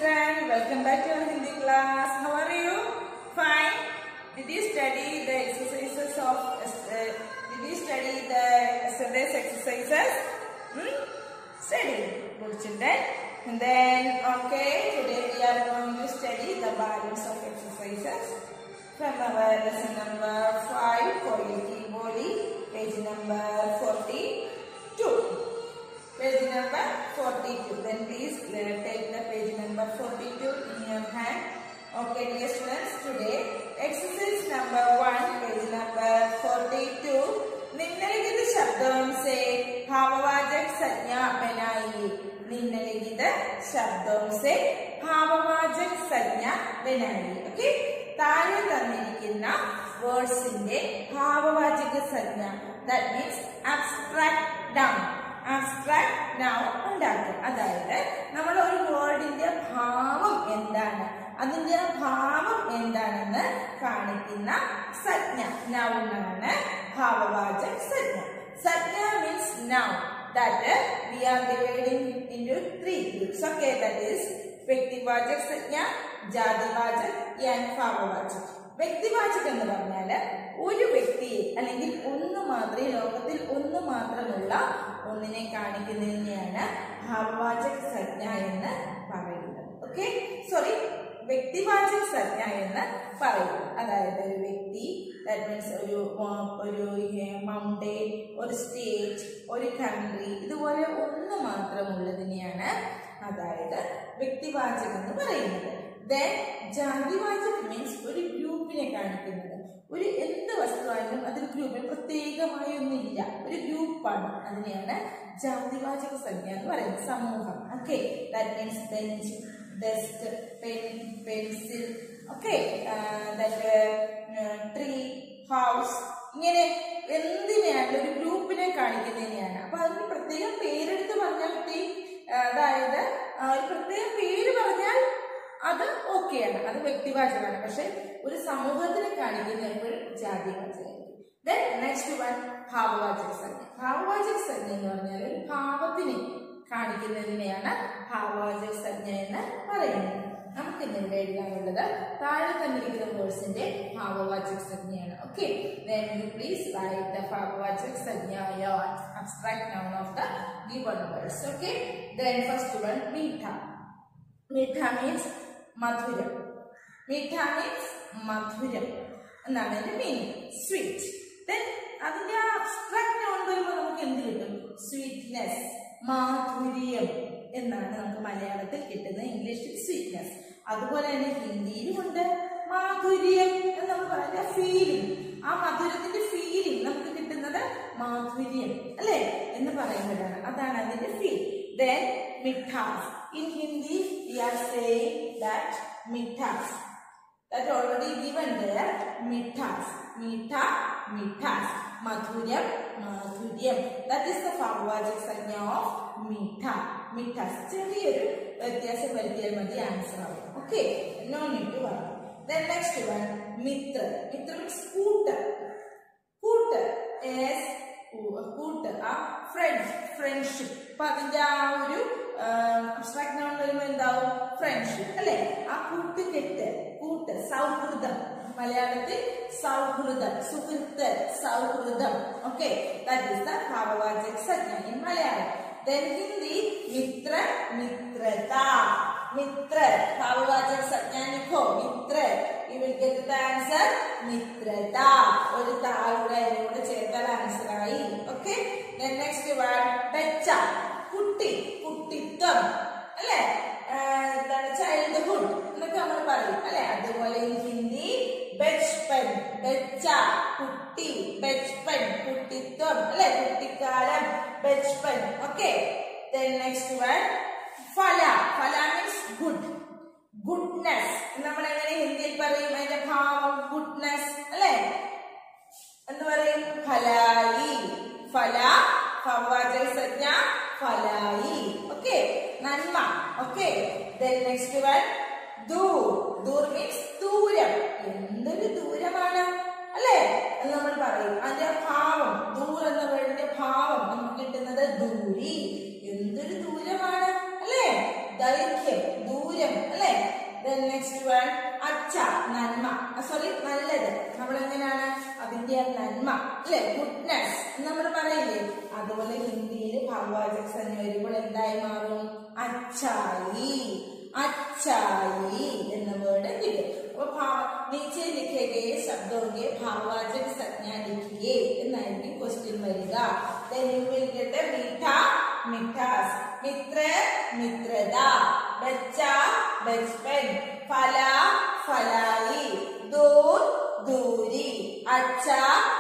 children, welcome back to our Hindi class. How are you? Fine. Did you study the exercises of? Uh, did you study the yesterday's exercises? Hmm? Study, good children. And then, okay, today we are going to study the balance of exercises from our lesson number five, Koyaki Boli, page number forty-two. Page number 42. Then please uh, take the page number 42 in your hand. Okay, dear students, today exercise number 1, page number 42. निम्नलिखित शब्दों से भाववाचक संज्ञा बनाइए निम्नलिखित शब्दों से ഭാവവാചക സംജ്ഞ बनाइए okay താഴെ തന്നിരിക്കുന്ന വേർഡ്സിന്റെ ഭാവവാചക സംജ്ഞ that means abstract noun abstract noun ഉണ്ടാക്കും അതായത് നമ്മൾ ഒരു വേർഡിന്റെ ഭാവം എന്താണ് അതിന്റെ ഭാവം എന്താണെന്ന് കാണിക്കുന്ന സംജ്ഞ നൗണാണ് ഭാവവാചക സംജ്ഞ സംജ്ഞ means noun that we are dividing into three groups okay that is വ്യക്തിവാചക സംജ്ഞ ജാതിവാചക ആൻഡ് ഭാവവാചക വ്യക്തിവാചകം എന്ന് പറഞ്ഞാല് ഒരു വ്യക്തിയെ അല്ലെങ്കിൽ ഒന്ന് മാത്രമേ ലോകത്തിൽ ഒന്ന് മാത്രമുള്ള ഒന്നിനെ കാണിക്കുന്നതിനെയാണ് ഭാവവാചക സംജ്ഞ എന്ന് പറയുന്നത് ഓക്കെ സോറി വ്യക്തിവാചക സംജ്ഞ എന്ന് പറയുന്നത് അതായത് ഒരു വ്യക്തി ദാറ്റ് മീൻസ് ഒരു ആ, ഒരു മൗണ്ടെയിൻ ഒരു സ്റ്റേറ്റ് ഒരു കൺട്രി ഇതുപോലെ ഒന്ന് മാത്രമുള്ളതിനെയാണ് അതായത് വ്യക്തിവാചകം എന്ന് പറയുന്നത് ദെൻ ജാതിവാചകം മീൻസ് ഒരു ഗ്രൂപ്പിനെ കാണിക്കുന്നത് ഒരു എന്ത് വസ്തുവായാലും അതിൽ ഗ്രൂപ്പിന് പ്രത്യേകമായി ഒന്നുമില്ല ഒരു ഗ്രൂപ്പാണ് അതിനെയാണ് ജാതിവാചക സംഖ്യ എന്ന് പറയുന്നത് സമൂഹം okay that means bench desk pen pencil okay tree house ഇങ്ങനെ എന്തിനെയാണ് ഒരു ഗ്രൂപ്പിനെ കാണിക്കുന്നതിനെയാണ് അപ്പൊ അതിന് പ്രത്യേകം പേരെടുത്ത് പറഞ്ഞാൽ കുട്ടി ആ, അതായത് ആ, ഒരു പ്രത്യേക പേര് പറഞ്ഞാൽ അത് ഓക്കെയാണ് അത് വ്യക്തിവാചകമാണ് പക്ഷെ ഒരു സമൂഹത്തിനെ കാണിക്കുന്ന എപ്പോഴും ജാതിവാചകമായിരിക്കും ദെൻ നെക്സ്റ്റ് വൺ ഭാവവാചക സംഖ്യ ഭാവവാചക സംഖ്യ എന്ന് പറഞ്ഞാൽ ഒരു ഭാവത്തിനെ കാണിക്കുന്നതിനെയാണ് ഭാവവാചക സംഖ്യ എന്ന് പറയുന്നത് നമുക്ക് ഇന്നിവിടെ എഴുതാനുള്ളത് താഴെ തന്നിരിക്കുന്ന വേഴ്സിന്റെ ഭാവവാചക സംജ്ഞയാണ് okay then you please write the ഭാവവാചക സംജ്ഞ your abstract noun of the given words okay then first one മീഠ മീഠ മീൻസ് മധുരം മീഠ മീൻസ് മധുരം എന്നാണ് അതിന്റെ മീനിങ് സ്വീറ്റ് ദെൻ അതിന്റെ ആ അബ്സ്ട്രാക്ട് നോൺ വരുമ്പോൾ നമുക്ക് എന്ത് കിട്ടും സ്വീറ്റ്നെസ് മാധുര്യം എന്നാണ് നമുക്ക് മലയാളത്തിൽ കിട്ടുന്നത് ഇംഗ്ലീഷിൽ സ്വീറ്റ്നെസ് അതുപോലെ തന്നെ ഹിന്ദിയിലും ഉണ്ട് മാധുര്യം എന്ന് നമ്മൾ പറയുന്ന ഫീലിംഗ് ആ മധുരത്തിന്റെ ഫീലിംഗ് നമുക്ക് കിട്ടുന്നത് മാധുര്യം അല്ലെ എന്ന് പറയുന്നതാണ് അതാണ് അതിന്റെ ഫീൽ ദെൻ മിഠാസ് in Hindi we are saying that മിഠാസ് that already given there mithas mitha mithas madhuryam madhuryam that is the ഭാവവാചക സംജ്ഞ of mitha mithas ചെറിയൊരു വ്യത്യാസം വരുത്തിയാൽ മതി ആൻസർ ആവും okay no need to worry then next one മിത്ര മിത്ര means കൂട്ട് കൂട്ട് is കൂട്ട് ആ ഫ്രണ്ട് ഫ്രണ്ട്ഷിപ്പ് അപ്പൊ അതിന്റെ ആ ഒരു അബ്സ്ട്രാക്ട് നോൺ വരുമ്പോ എന്താവും ഫ്രണ്ട്ഷിപ്പ് അല്ലെ ആ കൂട്ടുകെട്ട് കൂട്ട് സൗഹൃദം മലയാളത്തിൽ സൗഹൃദം സുഹൃത്ത് സൗഹൃദം ഓക്കെ ദാറ്റ് ഈസ് ദ ഭാവവാചക സംജ്ഞ ഇൻ മലയാളം ദെൻ ഹിന്ദി മിത്ര മിത്രത മിത്ര ഭാവവാചക സംജ്ഞ ലിഖോ മിത്ര you will get the answer മിത്രത ഒരു താളുടെ അതിനോട് ചേർത്താൽ ആൻസർ ആയി ഓക്കെ നെക്സ്റ്റ് വേർഡ് ബെച്ച കുട്ടി കുട്ടിത്വം അല്ലെ എന്താണ് ചൈൽഡ്ഹുഡ് എന്നൊക്കെ നമ്മൾ പറയും അല്ലെ അതുപോലെ in ഹിന്ദി ബച്പൻ ബച്ച കുട്ടി ബച്പൻ കുട്ടിത്വം അല്ലെ കുട്ടിക്കാലം ബച്പൻ ഓക്കെ നെക്സ്റ്റ് വേർഡ് ഫല ഫല മീൻസ് ഗുഡ് ഗുഡ്നെസ് നമ്മൾ എങ്ങനെ ഹിന്ദിയിൽ പറയും അതിന്റെ ഭാവം ഗുഡ്നെസ് അല്ലെ എന്ന് പറയും ഫലായി ഫല ഭാവവാചക സംജ്ഞ ഫലായി ഓക്കെ നന്മ ഓക്കെ നെക്സ്റ്റ് വൺ ദൂർ ദൂർ മീൻസ് ദൂരം എന്തൊരു ദൂരമാണ് അല്ലേ എന്ന് നമ്മൾ പറയും അതിന്റെ ഭാവം ദൂർ എന്ന വേർഡിന്റെ ഭാവം നമുക്ക് കിട്ടുന്നത് ദൂരി എന്തൊരു ദൂരമാണ് അല്ലേ ദൈർഘ്യം ദൂരം അല്ലെ നന്മ അല്ലെ ഗുഡ്നസ് നമ്മൾ പറയില്ലേ അതുപോലെ ഹിന്ദിയിൽ ഭാവവാചക സംജ്ഞ വരുമ്പോൾ എന്തായി മാറും അച്ചായി അച്ചായി എന്ന വേർഡ് കിട്ടും അപ്പൊ ഭാവ- नीचे लिखे गए शब्दों के भाववाचक संज्ञा लिखिए എന്നായിരിക്കും ക്വസ്റ്റ്യൻ വരിക then you will get the मीठा मिठास मित्र मित्रता बच्चा बचपन फला फलाई दूर दूरी अच्छा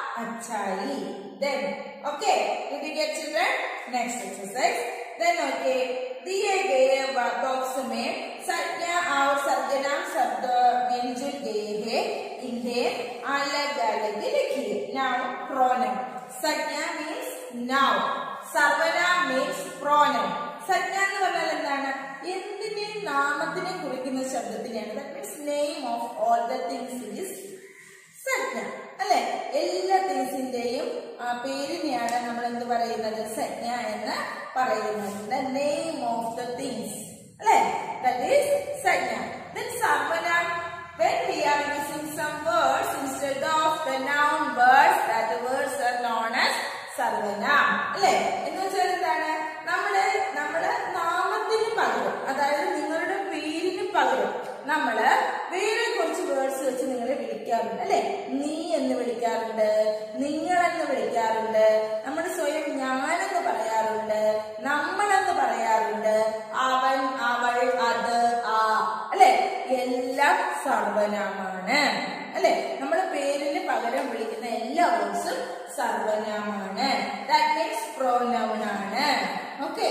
अच्छाई then okay did you get children next exercise then okay दिए गए बॉक्स में संज्ञा और सर्वनाम शब्द मिलजुल गए हैं इन्हें अलग अलग लिखिए नाउ प्रोनम संज्ञा मीन्स नाउ സർവനാം മീൻസ് പ്രോനം സംജ്ഞ എന്ന് പറഞ്ഞാൽ എന്താണ് എന്തിനേയും നാമത്തിനെ കുറിക്കുന്ന ശബ്ദത്തിനെയാണ് that means name of all the things is സംജ്ഞ അല്ലെ എല്ലാ തിങ്സിന്റെയും പേരിനെയാണ് നമ്മൾ എന്ത് പറയുന്നത് സംജ്ഞ എന്ന് പറയുന്നത് the name of the things അല്ലെ ദാറ്റ് ഈസ് സംജ്ഞ ദെൻ സർവനാം when we are using some words instead of the noun words that words are known as സർവനാം അല്ലെ എന്ന് വെച്ചാൽ എന്താണ് നമ്മള് നമ്മള് നാമത്തിന് പകരം അതായത് നിങ്ങളുടെ പേരിന് പകരം നമ്മള് വേറെ കുറച്ച് വേർഡ്സ് വെച്ച് നിങ്ങളെ വിളിക്കാറുണ്ട് അല്ലെ നീ എന്ന് വിളിക്കാറുണ്ട് നിങ്ങൾ എന്ന് വിളിക്കാറുണ്ട് നമ്മൾ സ്വയം ഞാനെന്ന് പറയാറുണ്ട് നമ്മളെന്ന് പറയാറുണ്ട് അവൻ അവൾ അത് ആ അല്ലെ എല്ലാം സർവനാമാണ് അല്ലെ നമ്മൾ പേരിന് പകരം വിളിക്കുന്ന എല്ലാ വേർഡ്സും സർവനാമാണ് ദാറ്റ് മീൻസ് പ്രോനൗൺ ആണ് okay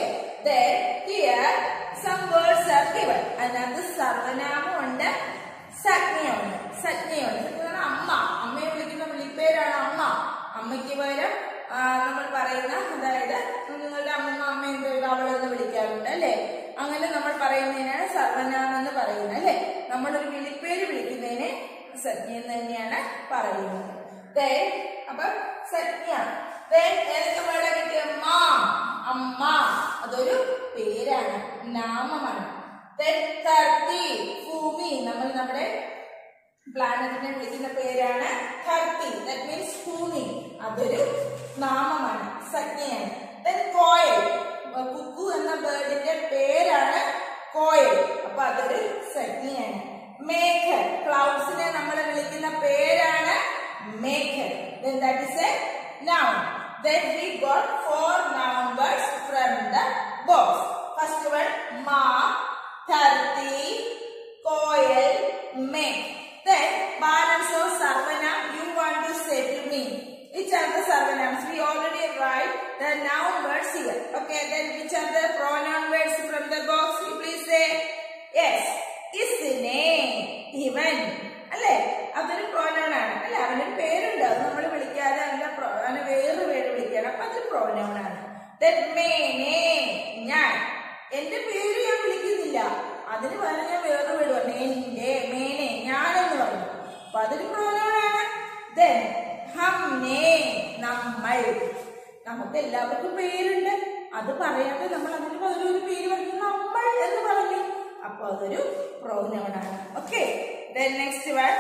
here some words are given അതിനകത്ത് സർവനാമം ഉണ്ട് സജ്ഞയുണ്ട് സജ്ഞയുണ്ട് സജ്ഞ എന്ന് പറഞ്ഞാൽ അമ്മ അമ്മയെ വിളിക്കുന്ന വിളിപ്പേരാണ് അമ്മ അമ്മയ്ക്ക് പകരം ആ, നമ്മൾ പറയുന്ന അതായത് നിങ്ങളുടെ അമ്മ അമ്മ എന്ത് അവളെന്ന് വിളിക്കാറുണ്ട് അല്ലെ അങ്ങനെ നമ്മൾ പറയുന്നതിനാണ് സർവനാമം എന്ന് പറയുന്നത് അല്ലെ നമ്മളൊരു വിളിപ്പേര് വിളിക്കുന്നതിനെ സജ്ഞ എന്ന് തന്നെയാണ് പറയുന്നത് Then, അപ്പൊ സജ്ഞ Then, ഏതൊക്കെ വേർഡ് കിട്ടിയ മാ അമ്മ അതൊരു പേരാണ് നാമമാണ് Then, ധർത്തി ഭൂമി നമ്മൾ നമ്മുടെ പ്ലാനറ്റിനെ വിളിക്കുന്ന പേരാണ് ധർത്തി ദാറ്റ് മീൻസ് ഭൂമി അതൊരു നാമമാണ് സംജ്ഞയാണ് Then കോയൽ അഹ് കുക്കു എന്ന ബേർഡിന്റെ പേരാണ് കോയൽ അപ്പൊ അതൊരു സംജ്ഞയാണ് മേഘൽ ക്ലൗഡ്സിനെ നമ്മൾ വിളിക്കുന്ന പേരാണ് മേഘൽ Then that is a noun. Then we got four noun words from the box. First one, ma, ധർത്തി കോയൽ make. Then, balance of sarvanam you want to say to me. Which are the sarvanams? We already write the noun words here. Okay, then which are the pronoun words from the box? You please say. Yes. Isne, ഇവൻ അല്ലെ അതൊരു pronoun ആണ് അല്ലെ അവനൊരു പേരുണ്ട് അത് നമ്മൾ വിളിക്കാതെ അല്ല pro- അവന് വേറൊരു പേര് വിളിക്കണം അപ്പൊ അതൊരു പ്രോനൗൺ ആണ് Then, മേനെ ഞാൻ എന്റെ പേര് ഞാൻ വിളിക്കുന്നില്ല അതിന് പകരം ഞാൻ വേറെ പേര് പറഞ്ഞു എന്റെ മേനെ ഞാനെന്ന് പറഞ്ഞു അപ്പൊ അതൊരു പ്രോനൗണാണ് Then, ഹംനെ നമ്മൾ നമുക്ക് എല്ലാവർക്കും പേരുണ്ട് അത് പറയാതെ നമ്മൾ അതിന് പകരം ഒരു പേര് പറഞ്ഞു നമ്മൾ എന്ന് പറഞ്ഞു അപ്പൊ അതൊരു പ്രോനൗണാണ് okay Then next one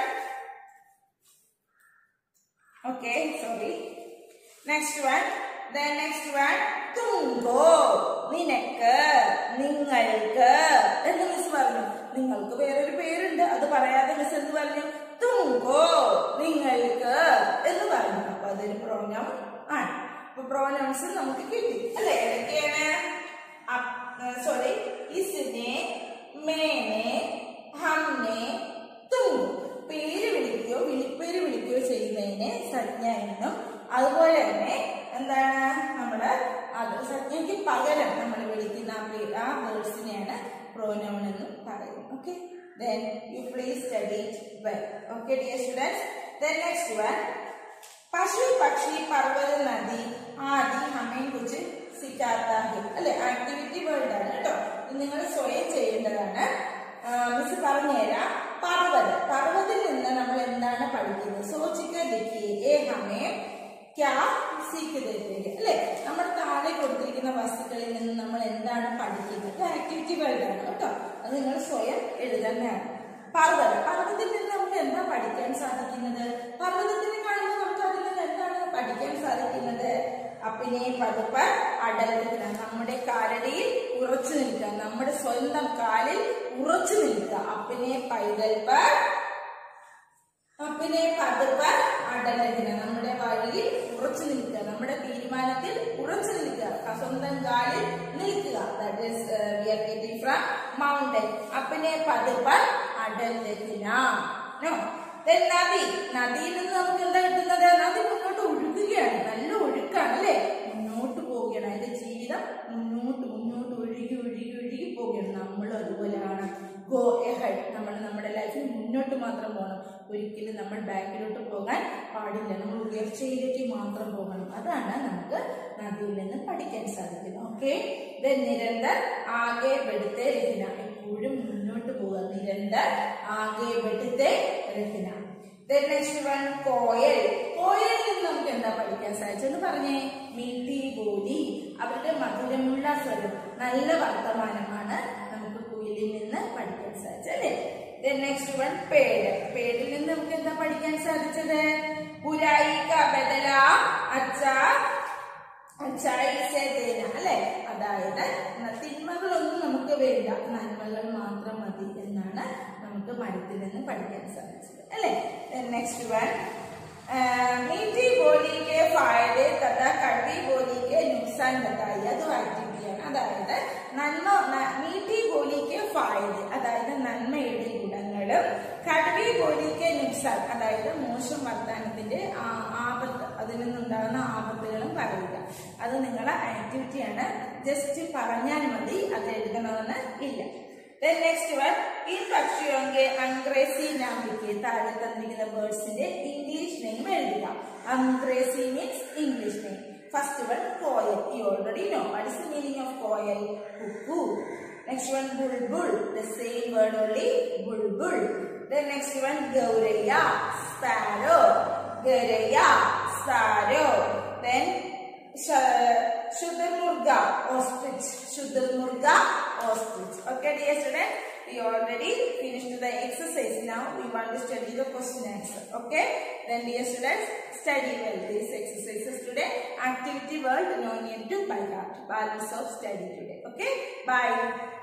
okay sorry next one then next one തുങ്കോ നിനക്ക് നിങ്ങൾക്ക് എന്ന് മിസ് പറഞ്ഞു നിങ്ങൾക്ക് വേറൊരു പേരുണ്ട് അത് പറയാതെ മിസ് എന്ത് പറഞ്ഞു തുങ്കോ നിങ്ങൾക്ക് എന്ന് പറഞ്ഞു അപ്പൊ അതൊരു പ്രോനൗൺ ആണ് അപ്പൊ പ്രോനൗൺസ് നമുക്ക് കിട്ടി അല്ലെ ഏതൊക്കെയാണ് സോറി ഇസിനെ മേനെ ഹംനെ തും പേര് വിളിക്കുകയോ വിളിപ്പേര് വിളിക്കുകയോ ചെയ്യുന്നതിനെ സജ്ഞ എന്നും അതുപോലെ തന്നെ എന്താണ് നമ്മള് അത് സജ്ഞയ്ക്ക് പകരം നമ്മൾ വിളിക്കുന്ന ആ പേ- ആ വേർഡ്സിനെയാണ് പ്രോനൗൺ എന്ന് പറയുന്നത് okay then you please study it well okay dear students then next one पशु पक्षी पर्वत नदी आदि हमें कुछ सिखाता है അല്ലെ ആക്ടിവിറ്റി വേൾഡ് ആണ് കേട്ടോ ഇത് നിങ്ങൾ സ്വയം ചെയ്യേണ്ടതാണ് മിസ് പറഞ്ഞുതരാം പർവ്വത പർവ്വത്തിൽ നിന്ന് നമ്മൾ എന്താണ് പഠിക്കുന്നത് സോച്ചിക്ക ലിഖിയെ ഏ ഹമേ ക്യാ സീക്ക് തരുന്നത് അല്ലെ നമ്മൾ താഴെ കൊടുത്തിരിക്കുന്ന വസ്തുക്കളിൽ നിന്ന് നമ്മൾ എന്താണ് പഠിക്കുന്നത് ആക്ടിവിറ്റി വേൾഡ് ആണ് കേട്ടോ അത് നിങ്ങൾ സ്വയം എഴുതേണ്ടതാണ് പർവ്വതം പർവ്വതത്തിൽ നിന്ന് നമുക്ക് എന്താ പഠിക്കാൻ സാധിക്കുന്നത് പർവ്വതത്തിനെ കാണുമ്പോൾ നമുക്ക് അതിൽ നിന്ന് എന്താണ് പഠിക്കാൻ സാധിക്കുന്നത് അപ്പിനെ പതുപ്പ് അടൽക്കുന്ന നമ്മുടെ കാലടിയിൽ ഉറച്ചു നിൽക്കുക നമ്മുടെ സ്വന്തം കാലിൽ ഉറച്ചു നിൽക്കുക അപ്പിനെ പൈതൽപ്പ് അപ്പിനെ പതുപ്പ് അടലത്തിന് നമ്മുടെ വഴിയിൽ ഉറച്ചു നിൽക്കുക നമ്മുടെ തീരുമാനത്തിൽ ഉറച്ചു നിൽക്കുക സ്വന്തം കാലിൽ നിൽക്കുക that is we are getting from mountain അപ്പിനെ പതുപ്പ് അടലത്തിന് നോ Then നദി നദിയിൽ നിന്ന് നമുക്ക് എന്താ കിട്ടുന്നത് നദി മുന്നോട്ട് ഒഴുകുകയാണ് നല്ല ഒഴുക്കാണ് അല്ലെ മുന്നോട്ട് പോവുകയാണ് അതിന്റെ ജീവിതം മുന്നോട്ട് മുന്നോട്ട് ഒഴുകി ഒഴുകി ഒഴുകി പോവുകയാണ് നമ്മൾ അതുപോലെയാണ് ഗോ എഹഡ് നമ്മൾ നമ്മുടെ ലൈഫിൽ മുന്നോട്ട് മാത്രം പോകണം ഒരിക്കലും നമ്മൾ ബാക്കിലോട്ട് പോകാൻ പാടില്ല നമ്മൾ ഉയർച്ചയിലേക്ക് മാത്രം പോകണം അതാണ് നമുക്ക് നദിയിൽ നിന്ന് പഠിക്കാൻ സാധിക്കുന്നത് ഓക്കെ നിരന്തർ ആകെ പെടുത്തെ രചന എപ്പോഴും മുന്നോട്ട് പോവുക നിരന്തർ ആകെ പെടുത്തെ രചന നെക്സ്റ്റ് വൺ കോയൽ കോയലിൽ നിന്ന് നമുക്ക് എന്താ പഠിക്കാൻ സാധിച്ചെന്ന് പറഞ്ഞേ മീട്ടി ബോലി അവരുടെ മധുരമുള്ള സ്വരം നല്ല വർത്തമാനമാണ് നമുക്ക് കുയിലിൽ നിന്ന് പഠിക്കാൻ സാധിച്ചത് അല്ലേ നെക്സ്റ്റ് വൺ പേട് പേടിൽ നിന്ന് നമുക്ക് എന്താ പഠിക്കാൻ സാധിച്ചത് പുരായി ബദല അച്ഛ അച്ചായിസേന അല്ലെ അതായത് തിന്മകളൊന്നും നമുക്ക് വേണ്ട നന്മകൾ മാത്രം മതി എന്നാണ് നമുക്ക് മരത്തിൽ നിന്ന് പഠിക്കാൻ സാധിച്ചത് അല്ലെ നെക്സ്റ്റ് വൺ मीठी बोली के फायदे तथा കടുവി ബോലിക്ക് നുക്സാൻ ബത്തായി അത് ആക്ടിവിറ്റിയാണ് അതായത് നന്മ ന- മീठी ബോലിക്ക് ഫായദ് അതായത് നന്മയുടെ ഗുണങ്ങളും കടുവി ബോലിക്ക് നുക്സാൻ അതായത് മോശം വർത്താനത്തിന്റെ ആ- ആപത്ത് അതിൽ നിന്നുണ്ടാകുന്ന ആപത്തുകളും പറയുക അത് നിങ്ങളെ ആക്ടിവിറ്റിയാണ് ജസ്റ്റ് പറഞ്ഞാൽ മതി അത് എഴുതണമെന്ന് ഇല്ല Then next one, in പക്ഷിയോങ്കെ അംഗ്രേസി നാമിക്ക് താഴെ തന്നിരിക്കുന്ന ബേർഡ്സിന്റെ ഇംഗ്ലീഷ് നെയിം എഴുതുക അംഗ്രേസി means English name first one koyal you already know what is the meaning of koyal cuckoo next one bulbul the same word only bulbul Then next one gauraiya sparrow gauraiya sparrow then Shudurmurga, ostrich. Shudurmurga, ostrich. Okay, dear student, we already finished the exercise. Now we want to study the question answer. Okay, then dear students, study well these exercises today. Activity world, no need to by heart. Balance of study today. Okay, bye.